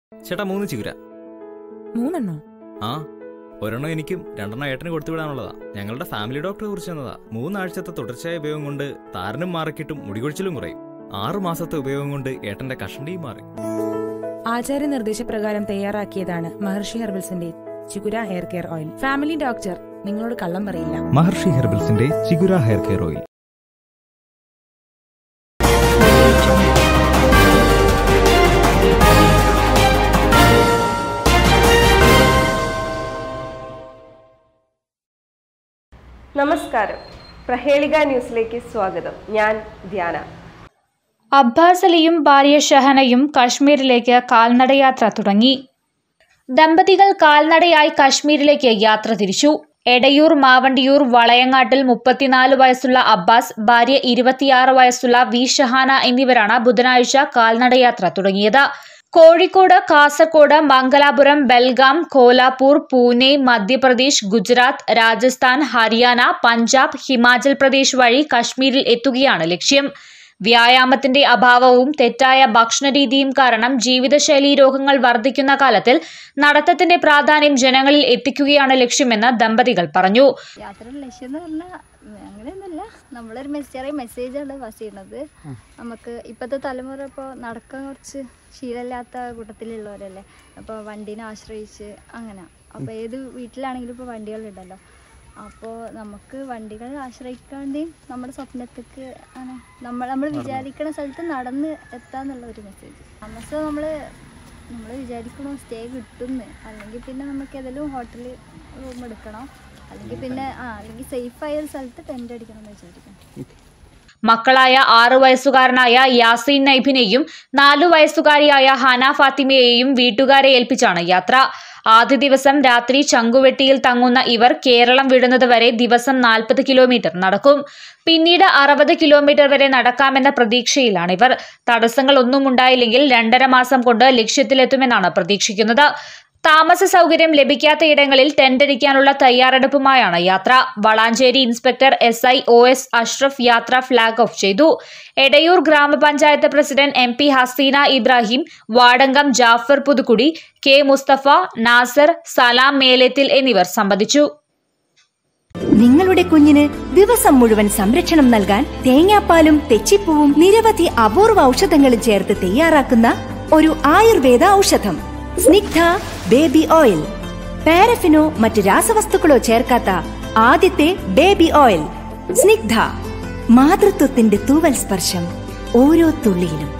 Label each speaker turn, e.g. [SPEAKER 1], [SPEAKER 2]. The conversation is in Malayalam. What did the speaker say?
[SPEAKER 1] ചേട്ടാ മൂന്ന് ചിഗുര
[SPEAKER 2] മൂന്നെണ്ണോ
[SPEAKER 1] ആ ഒരെണ്ണം എനിക്കും രണ്ടെണ്ണം ഏട്ടന് കൊടുത്തു വിടാനുള്ളതാ ഞങ്ങളുടെ ഫാമിലി ഡോക്ടറെ കുറിച്ച് തന്നതാ മൂന്നാഴ്ചത്തെ തുടർച്ചയായ ഉപയോഗം കൊണ്ട് താരനും മാറിക്കിട്ടും മുടികൊഴിച്ചിലും കുറയും ആറു മാസത്തെ ഉപയോഗം കൊണ്ട് ഏട്ടന്റെ കഷണ്ടിയും മാറി
[SPEAKER 2] ആചാര്യ നിർദ്ദേശപ്രകാരം തയ്യാറാക്കിയതാണ് മഹർഷി ഹെർബൽസിന്റെ Chigura hair care oil family doctor നിങ്ങളോട് കള്ളം പറയില്ല
[SPEAKER 3] മഹർഷി ഹെർബൽസിന്റെ ചിഗുര ഹെയർ കെയർ ഓയിൽ
[SPEAKER 4] നമസ്കാരം പ്രഹേളിക ന്യൂസിലേക്ക് സ്വാഗതം ഞാൻ ധ്യാന
[SPEAKER 5] അബ്ബാസ് അലിയും ഭാര്യ ഷഹനയും കശ്മീരിലേക്ക് കാൽനടയാത്ര തുടങ്ങി ദമ്പതികൾ കാൽനടയായി കശ്മീരിലേക്ക് യാത്ര തിരിച്ചു എടയൂർ മാവണ്ടിയൂർ വളയങ്ങാട്ടിൽ മുപ്പത്തിനാല് വയസ്സുള്ള അബ്ബാസ് ഭാര്യ ഇരുപത്തിയാറ് വയസ്സുള്ള വി ഷഹാന എന്നിവരാണ് ബുധനാഴ്ച കാൽനടയാത്ര തുടങ്ങിയത് കോഴിക്കോട് കാസർഗോഡ് മംഗലാപുരം ബൽഗാം കോലാപൂർ പൂനെ മധ്യപ്രദേശ് ഗുജറാത്ത് രാജസ്ഥാൻ ഹരിയാന പഞ്ചാബ് ഹിമാചൽ പ്രദേശ് വഴി കശ്മീരിൽ എത്തുകയാണ് ലക്ഷ്യം വ്യായാമത്തിന്റെ അഭാവവും തെറ്റായ ഭക്ഷണരീതിയും കാരണം ജീവിതശൈലീ രോഗങ്ങൾ വർദ്ധിക്കുന്ന കാലത്തിൽ നടത്തത്തിന്റെ പ്രാധാന്യം ജനങ്ങളിൽ എത്തിക്കുകയാണ് ലക്ഷ്യമെന്ന് ദമ്പതികൾ പറഞ്ഞു
[SPEAKER 6] യാത്രയുടെ ലക്ഷ്യം എന്ന് പറഞ്ഞാൽ അങ്ങനെയൊന്നുമില്ല നമ്മളൊരു മെസ് ചെറിയ മെസ്സേജാണ് പാസ് ചെയ്യുന്നത് നമുക്ക് ഇപ്പോഴത്തെ തലമുറ ഇപ്പോൾ നടക്കാൻ കുറച്ച് ശീലമില്ലാത്ത കൂട്ടത്തിലുള്ളവരല്ലേ അപ്പോൾ വണ്ടീനെ ആശ്രയിച്ച് അങ്ങനെ അപ്പോൾ ഏത് വീട്ടിലാണെങ്കിലും ഇപ്പോൾ വണ്ടികളുണ്ടല്ലോ അപ്പോൾ നമുക്ക് വണ്ടികൾ ആശ്രയിക്കാണ്ട് നമ്മുടെ സ്വപ്നത്തേക്ക് അങ്ങനെ നമ്മൾ നമ്മൾ വിചാരിക്കുന്ന സ്ഥലത്ത് നടന്ന് എത്താന്നുള്ള ഒരു മെസ്സേജ് താമസം നമ്മൾ നമ്മൾ വിചാരിക്കണോ സ്റ്റേ കിട്ടുമെന്ന് അല്ലെങ്കിൽ പിന്നെ നമുക്ക് ഏതെങ്കിലും ഹോട്ടലിൽ റൂം എടുക്കണം അല്ലെങ്കിൽ പിന്നെ ആ അല്ലെങ്കിൽ സേഫ് ആയ ഒരു സ്ഥലത്ത് ടെൻ്റ് അടിക്കണം എന്ന് വിചാരിക്കണം
[SPEAKER 5] മക്കളായ ആറു വയസ്സുകാരനായ യാസീൻ നൈബിനെയും നാലു വയസ്സുകാരിയായ ഹന ഫാത്തിമയെയും വീട്ടുകാരെ ഏൽപ്പിച്ചാണ് യാത്ര ആദ്യ ദിവസം രാത്രി ചങ്കുവെട്ടിയിൽ തങ്ങുന്ന ഇവർ കേരളം വിടുന്നത് വരെ ദിവസം നാൽപ്പത് കിലോമീറ്റർ നടക്കും പിന്നീട് അറുപത് കിലോമീറ്റർ വരെ നടക്കാമെന്ന പ്രതീക്ഷയിലാണ് ഇവർ തടസ്സങ്ങൾ ഒന്നും ഉണ്ടായില്ലെങ്കിൽ രണ്ടര മാസം കൊണ്ട് ലക്ഷ്യത്തിലെത്തുമെന്നാണ് പ്രതീക്ഷിക്കുന്നത് താമസ സൗകര്യം ലഭിക്കാത്ത ഇടങ്ങളിൽ ടെന്റടിക്കാനുള്ള തയ്യാറെടുപ്പുമായാണ് യാത്ര Valanchery inspector S I O S Ashraf യാത്ര ഫ്ളാഗ് ഓഫ് ചെയ്തു എടയൂർ ഗ്രാമപഞ്ചായത്ത് president M P Haseena Ibrahim വാർഡംഗം ജാഫർ പുതുക്കുടി കെ മുസ്തഫ നാസർ സലാം മേലേത്തിൽ എന്നിവർ സംബന്ധിച്ചു
[SPEAKER 7] നിങ്ങളുടെ കുഞ്ഞിന് ദിവസം മുഴുവൻ സംരക്ഷണം നൽകാൻ തേങ്ങാപ്പാലും തെച്ചിപ്പൂവും നിരവധി അപൂർവ ഔഷധങ്ങളും ചേർത്ത് തയ്യാറാക്കുന്ന ഒരു ആയുർവേദ ഔഷധം സ്നിഗ്ധ ബേബി ഓയിൽ പാരഫിനോ മറ്റ് രാസവസ്തുക്കളോ ചേർക്കാത്ത ആദ്യത്തെ ബേബി ഓയിൽ സ്നിഗ്ധ മാതൃത്വത്തിന്റെ തൂവൽ സ്പർശം ഓരോ തുള്ളിയിലും